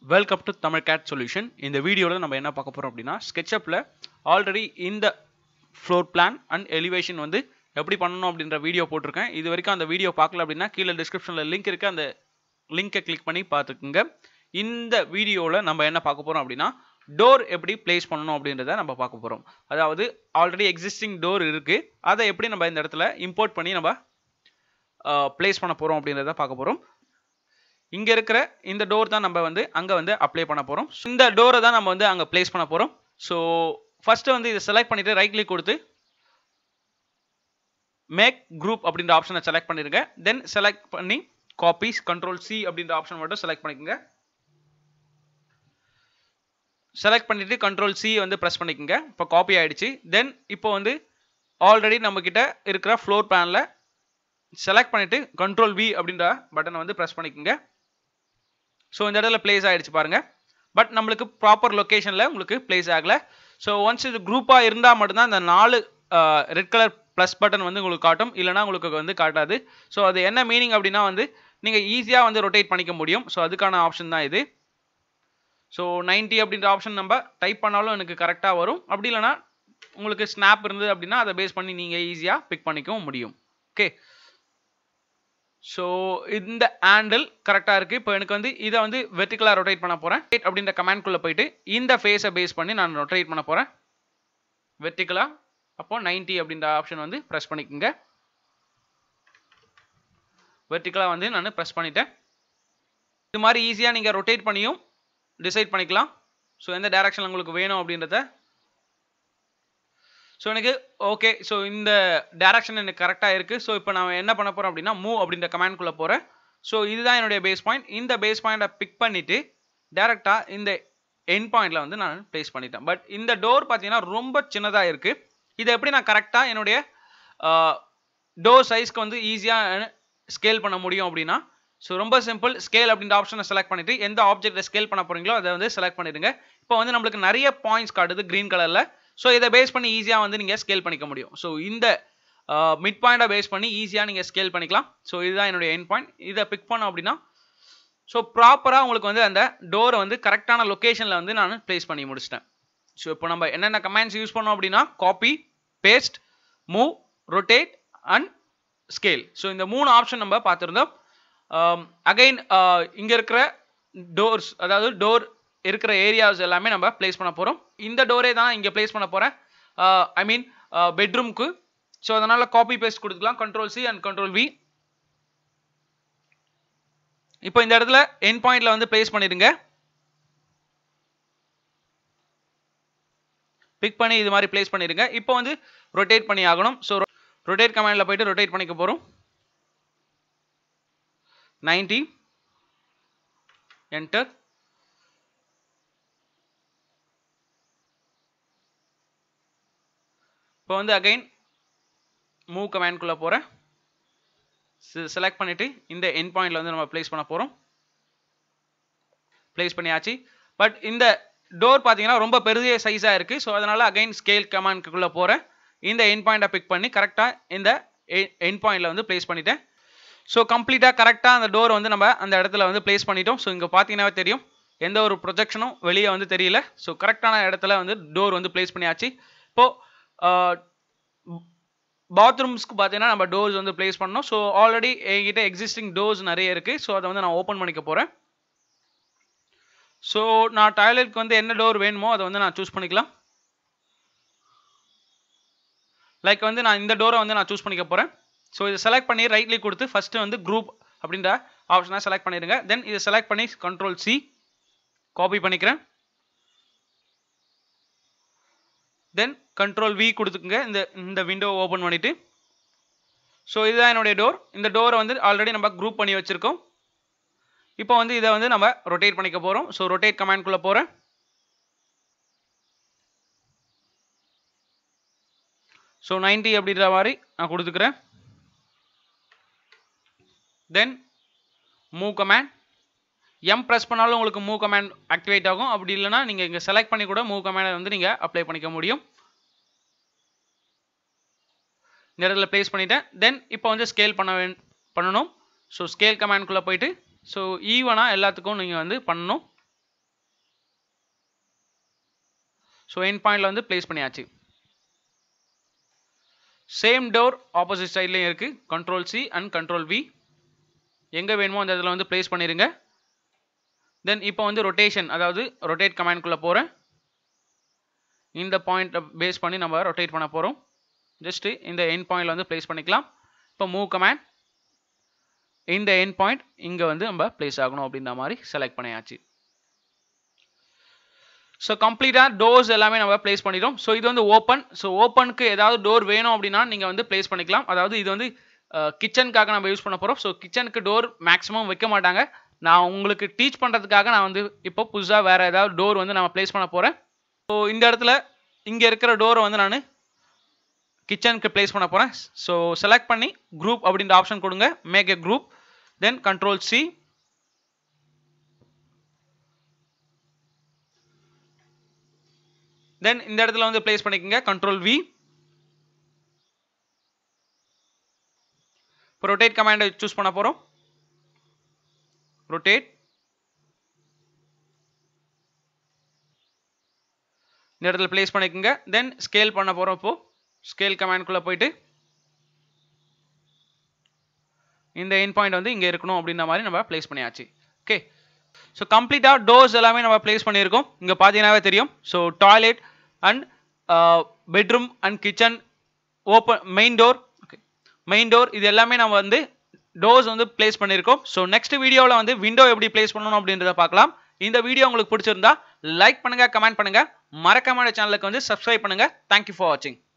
welcome to Tamil CAD solution இந்த வீடியோவில் நம்ம என்ன பார்க்க போகிறோம் அப்படின்னா ஸ்கெட்சப்பில் ஆல்ரெடி இந்த ஃப்ளோர் பிளான் அண்ட் எலிவேஷன் வந்து எப்படி பண்ணணும் அப்படின்ற வீடியோ போட்டிருக்கேன் இது வரைக்கும் அந்த வீடியோ பார்க்கல அப்படின்னா கீழே டிஸ்கிரிப்ஷனில் லிங்க் இருக்குது அந்த லிங்கை கிளிக் பண்ணி பார்த்துக்குங்க இந்த வீடியோவில் நம்ம என்ன பார்க்க போகிறோம் அப்படின்னா டோர் எப்படி பிளேஸ் பண்ணணும் அப்படின்றத நம்ம பார்க்க போகிறோம் அதாவது ஆல்ரெடி எக்ஸிஸ்டிங் டோர் இருக்குது அதை எப்படி நம்ம இந்த இடத்துல இம்போர்ட் பண்ணி நம்ம பிளேஸ் பண்ண போகிறோம் அப்படின்றத பார்க்க போகிறோம் இங்கே இருக்கிற இந்த டோர் தான் நம்ம வந்து அங்கே வந்து அப்ளை பண்ண போகிறோம் இந்த டோரை தான் நம்ம வந்து அங்கே ப்ளேஸ் பண்ண போகிறோம் ஸோ ஃபஸ்ட்டு வந்து இதை செலக்ட் பண்ணிவிட்டு ரைட் கிளிக் கொடுத்து மேக் குரூப் அப்படின்ற ஆப்ஷனை செலக்ட் பண்ணிடுங்க தென் செலக்ட் பண்ணி காப்பீஸ் கண்ட்ரோல் சி அப்படின்ற ஆப்ஷன் மட்டும் செலக்ட் பண்ணிக்கோங்க செலக்ட் பண்ணிவிட்டு கண்ட்ரோல் சி வந்து ப்ரெஸ் பண்ணிக்கோங்க இப்போ காப்பி ஆகிடுச்சு தென் இப்போ வந்து ஆல்ரெடி நம்மக்கிட்ட இருக்கிற ஃப்ளோர் பிளானில் செலக்ட் பண்ணிவிட்டு கண்ட்ரோல் வி அப்படின்ற பட்டனை வந்து ப்ரெஸ் பண்ணிக்கோங்க ஸோ இந்த இடத்துல பிளேஸ் ஆகிடுச்சு பாருங்கள் பட் நம்மளுக்கு ப்ராப்பர் லொக்கேஷனில் உங்களுக்கு பிளேஸ் ஆகலை ஸோ ஒன்ஸ் இது குரூப்பாக இருந்தால் மட்டும்தான் இந்த நாலு ரெட் கலர் ப்ளஸ் பட்டன் வந்து உங்களுக்கு காட்டும் இல்லைனா உங்களுக்கு வந்து காட்டாது ஸோ அது என்ன மீனிங் அப்படின்னா வந்து நீங்கள் ஈஸியாக வந்து ரொட்டேட் பண்ணிக்க முடியும் ஸோ அதுக்கான ஆப்ஷன் தான் இது ஸோ நைன்ட்டி அப்படின்ற ஆப்ஷன் நம்ம டைப் பண்ணாலும் எனக்கு கரெக்டாக வரும் அப்படி இல்லைனா உங்களுக்கு ஸ்னாப் இருந்தது அப்படின்னா அதை பேஸ் பண்ணி நீங்கள் ஈஸியாக பிக் பண்ணிக்கவும் முடியும் ஓகே ஸோ இந்த ஹேண்டில் கரெக்டாக இருக்குது இப்போ எனக்கு வந்து இதை வந்து வெர்டிக்கலாக ரொட்டேட் பண்ண போகிறேன் அப்படின்ற கமெண்ட்குள்ளே போயிட்டு இந்த ஃபேஸை பேஸ் பண்ணி நான் ரொட்டேட் பண்ண போகிறேன் வெர்டிக்கலாக அப்போ நைன்ட்டி அப்படின்ற ஆப்ஷன் வந்து ப்ரெஸ் பண்ணிக்கோங்க வெர்டிக்கலாக வந்து நான் ப்ரெஸ் பண்ணிட்டேன் இது மாதிரி ஈஸியாக நீங்கள் ரொட்டேட் பண்ணியும் டிசைட் பண்ணிக்கலாம் ஸோ எந்த டேரக்ஷனில் உங்களுக்கு வேணும் அப்படின்றத ஸோ எனக்கு ஓகே ஸோ இந்த டேரக்ஷன் எனக்கு கரெக்டாக இருக்குது ஸோ இப்போ நான் என்ன பண்ண போகிறேன் அப்படின்னா மூவ் அப்படின்ற கமெண்ட்குள்ளே போகிறேன் ஸோ இதுதான் என்னுடைய பேஸ் பாயிண்ட் இந்த பேஸ் பாயிண்ட்டை பிக் பண்ணிவிட்டு டேரெக்டாக இந்த என் பாயிண்டில் வந்து நான் ப்ளேஸ் பண்ணிட்டேன் பட் இந்த டோர் பார்த்தீங்கன்னா ரொம்ப சின்னதாக இருக்குது இதை எப்படி நான் கரெக்டாக என்னுடைய டோர் சைஸ்க்கு வந்து ஈஸியாக ஸ்கேல் பண்ண முடியும் அப்படின்னா ஸோ ரொம்ப சிம்பிள் ஸ்கேல் அப்படின்ற ஆப்ஷனை செலக்ட் பண்ணிவிட்டு எந்த ஆப்ஜெக்ட்டை ஸ்கேல் பண்ண போகிறீங்களோ அதை வந்து செலக்ட் பண்ணிடுங்க இப்போ வந்து நம்மளுக்கு நிறைய பாயிண்ட்ஸ் காட்டுது க்ரீன் கலரில் ஸோ இதை பேஸ் பண்ணி ஈஸியாக வந்து நீங்கள் ஸ்கேல் பண்ணிக்க முடியும் ஸோ இந்த மிட் பாயிண்ட்டை பேஸ் பண்ணி ஈஸியாக நீங்கள் ஸ்கேல் பண்ணிக்கலாம் ஸோ இதுதான் என்னுடைய என் பாயிண்ட் இதை பிக் பண்ணோம் அப்படின்னா ஸோ ப்ராப்பராக உங்களுக்கு வந்து அந்த டோரை வந்து கரெக்டான லொக்கேஷனில் வந்து நான் ப்ளேஸ் பண்ணி முடிச்சிட்டேன் ஸோ இப்போ நம்ம என்னென்ன கமெண்ட்ஸ் யூஸ் பண்ணோம் அப்படின்னா copy paste move rotate and scale so இந்த மூணு ஆப்ஷன் நம்ம பார்த்துருந்தோம் அகைன் இங்கே இருக்கிற டோர்ஸ் அதாவது டோர் இருக்கிற ஏரியாஸ் எல்லாமே நம்ம பிளேஸ் பண்ண போகிறோம் இந்த டோரே தான் இங்கே பிளேஸ் பண்ண போகிறேன் ஐ மீன் பெட்ரூம்க்கு ஸோ அதனால் காப்பி பேஸ்ட் கொடுத்துக்கலாம் control C and control V இப்போ இந்த இடத்துல என் பாயிண்ட்ல வந்து பிளேஸ் பண்ணிடுங்க பிக் பண்ணி இது மாதிரி பிளேஸ் பண்ணிடுங்க இப்போ வந்து ரொட்டேட் பண்ணி ஆகணும் ஸோ ரொட்டேட் கமாண்டில் போயிட்டு ரொட்டேட் பண்ணிக்க போகிறோம் நைன்டி என்டர் இப்போ வந்து அகைன் மூவ் கமாண்ட்குள்ளே போகிறேன் செலக்ட் பண்ணிவிட்டு இந்த என் பாயிண்டில் வந்து நம்ம ப்ளேஸ் பண்ண போகிறோம் ப்ளேஸ் பண்ணியாச்சு பட் இந்த டோர் பார்த்தீங்கன்னா ரொம்ப பெரிய சைஸாக இருக்குது ஸோ அதனால் அகைன் ஸ்கேல் கமாண்ட்குள்ளே போகிறேன் இந்த என் பாயிண்ட்டை பிக் பண்ணி கரெக்டாக இந்த என் பாயிண்டில் வந்து ப்ளேஸ் பண்ணிட்டேன் ஸோ கம்ப்ளீட்டாக கரெக்டாக அந்த டோர் வந்து நம்ம அந்த இடத்துல வந்து ப்ளேஸ் பண்ணிட்டோம் ஸோ இங்கே பார்த்தீங்கன்னாவே தெரியும் எந்த ஒரு ப்ரொஜெக்ஷனும் வெளியே வந்து தெரியல ஸோ கரெக்டான இடத்துல வந்து டோர் வந்து ப்ளேஸ் பண்ணியாச்சு இப்போது பாத்ரூம்ஸ்க்கு பார்த்தீங்கன்னா நம்ம டோர்ஸ் வந்து ப்ளேஸ் பண்ணோம் ஸோ ஆல்ரெடி என்கிட்ட எக்ஸிஸ்டிங் டோர்ஸ் நிறைய இருக்குது ஸோ அதை வந்து நான் ஓப்பன் பண்ணிக்க போகிறேன் ஸோ நான் டாய்லெட்க்கு வந்து என்ன டோர் வேணுமோ அதை வந்து நான் சூஸ் பண்ணிக்கலாம் லைக் வந்து நான் இந்த டோரை வந்து நான் சூஸ் பண்ணிக்க போகிறேன் ஸோ இதை செலக்ட் பண்ணி ரைட் கிளிக் கொடுத்து ஃபஸ்ட்டு வந்து குரூப் அப்படின்ற ஆப்ஷனை செலக்ட் பண்ணிடுங்க தென் இதை செலக்ட் பண்ணி கண்ட்ரோல் சி காப்பி பண்ணிக்கிறேன் தென் கண்ட்ரோல் வி கொடுத்துக்குங்க இந்த இந்த விண்டோ ஓப்பன் பண்ணிவிட்டு ஸோ இதுதான் என்னுடைய டோர் இந்த டோரை வந்து ஆல்ரெடி நம்ம குரூப் பண்ணி வச்சுருக்கோம் இப்போ வந்து இதை வந்து நம்ம ரொட்டேட் பண்ணிக்க போகிறோம் ஸோ ரொட்டேட் கமாண்ட்குள்ளே போகிறேன் ஸோ நைன்ட்டி அப்படின்ற மாதிரி நான் கொடுத்துக்கிறேன் then move command M press பண்ணாலும் உங்களுக்கு மூவ் கமேண்ட் ஆக்டிவேட் ஆகும் அப்படி இல்லைனா நீங்கள் இங்கே செலக்ட் பண்ணி கூட மூவ் கமேண்டை வந்து நீங்கள் அப்ளை பண்ணிக்க முடியும் இந்த இடத்துல ப்ளேஸ் பண்ணிட்டேன் தென் இப்போ வந்து ஸ்கேல் பண்ண வே பண்ணணும் ஸோ ஸ்கேல் கமாண்ட்குள்ளே போயிட்டு ஸோ ஈவனாக எல்லாத்துக்கும் நீங்கள் வந்து பண்ணணும் ஸோ என் பாயிண்டில் வந்து ப்ளேஸ் பண்ணியாச்சு சேம் டோர் ஆப்போசிட் சைட்லேயும் இருக்குது control C and control V எங்கே வேணுமோ அந்த இதில் வந்து ப்ளேஸ் பண்ணிடுங்க தென் இப்போ வந்து ரொட்டேஷன் அதாவது ரொட்டேட் கமாண்ட்குள்ளே போகிறேன் இந்த பாயிண்ட்டை பேஸ் பண்ணி நம்ம ரொட்டேட் பண்ண போகிறோம் ஜஸ்ட்டு இந்த என் பாயிண்டில் வந்து ப்ளேஸ் பண்ணிக்கலாம் இப்போ மூவ் கமாண்ட் இந்த என் பாயிண்ட் இங்கே வந்து நம்ம ப்ளேஸ் ஆகணும் அப்படின்ற மாதிரி செலக்ட் பண்ணியாச்சு ஸோ கம்ப்ளீட்டாக டோர்ஸ் எல்லாமே நம்ம ப்ளேஸ் பண்ணிட்டோம் ஸோ இது வந்து ஓப்பன் ஸோ ஓப்பனுக்கு ஏதாவது டோர் வேணும் அப்படின்னா நீங்கள் வந்து ப்ளேஸ் பண்ணிக்கலாம் அதாவது இது வந்து கிச்சனுக்காக நம்ம யூஸ் பண்ண போகிறோம் ஸோ கிச்சனுக்கு டோர் மேக்ஸிமம் வைக்க மாட்டாங்க நான் உங்களுக்கு டீச் பண்ணுறதுக்காக நான் வந்து இப்போ புதுசாக வேறு ஏதாவது டோர் வந்து நம்ம ப்ளேஸ் பண்ண போகிறேன் ஸோ இந்த இடத்துல இங்கே இருக்கிற டோரை வந்து நான் கிச்சனுக்கு ப்ளேஸ் பண்ண போகிறேன் ஸோ செலக்ட் பண்ணி குரூப் அப்படின்ற ஆப்ஷன் கொடுங்க make a group then control C then இந்த இடத்துல வந்து ப்ளேஸ் பண்ணிக்கோங்க கண்ட்ரோல் வி இப்போ ரொட்டேட் கமாண்டை சூஸ் பண்ண போகிறோம் ரொட்டேட் இந்த இடத்துல ப்ளேஸ் பண்ணிக்கோங்க தென் ஸ்கேல் பண்ண போகிறோம் இப்போ ஸ்கேல் கமாண்ட்குள்ளே போயிட்டு இந்த என் பாயிண்ட் வந்து இங்கே இருக்கணும் அப்படின்ற மாதிரி நம்ம ப்ளேஸ் பண்ணியாச்சு ஓகே ஸோ கம்ப்ளீட்டாக டோர்ஸ் எல்லாமே நம்ம ப்ளேஸ் பண்ணியிருக்கோம் இங்கே பார்த்தீங்கன்னாவே தெரியும் so toilet and bedroom and kitchen open main door okay main door இது எல்லாமே நம்ம வந்து டோர்ஸ் வந்து ப்ளேஸ் பண்ணியிருக்கோம் ஸோ நெக்ஸ்ட் வீடியோவில் வந்து விண்டோ எப்படி ப்ளேஸ் பண்ணணும் அப்படின்றத பார்க்கலாம் இந்த வீடியோ உங்களுக்கு பிடிச்சிருந்தா லைக் பண்ணுங்கள் கமெண்ட் பண்ணுங்கள் மறக்காம சேனலுக்கு வந்து சப்ஸ்கிரைப் பண்ணுங்கள் தேங்க்யூ ஃபார் வாட்சிங்